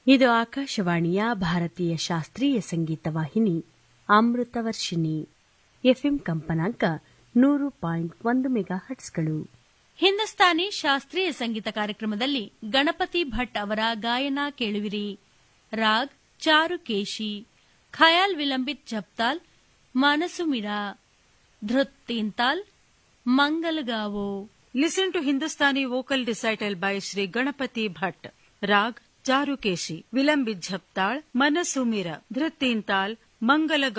ಇದು ಆಕಾಶವಾಣಿಯ ಭಾರತೀಯ ಶಾಸ್ತ್ರೀಯ ಸಂಗೀತ ವಾಹಿನಿ ಅಮೃತವರ್ಷಿಣಿ ಎಫ್ಎಂ ಕಂಪನಾಂಕ ನೂರು ಪಾಯಿಂಟ್ ಒಂದು ಮೆಗಾ ಹಟ್ಸ್ಗಳು ಹಿಂದೂಸ್ತಾನಿ ಶಾಸ್ತ್ರೀಯ ಸಂಗೀತ ಕಾರ್ಯಕ್ರಮದಲ್ಲಿ ಗಣಪತಿ ಭಟ್ ಅವರ ಗಾಯನ ಕೇಳುವಿರಿ ರಾಗ್ ಚಾರುಕೇಶಿ ಖಯಾಲ್ ವಿಲಂಬಿತ್ ಜಪ್ತಾಲ್ ಮನಸು Mira ಧೃತ್ ತೀನ್ತಾಲ್ ಮಂಗಲಗಾವೋ Listen to Hindustani vocal recital by Sri Ganapati Bhatt. Rag Charukeshi, Vilambit Jhaptal, Manasumira, Dhritintal, Mangala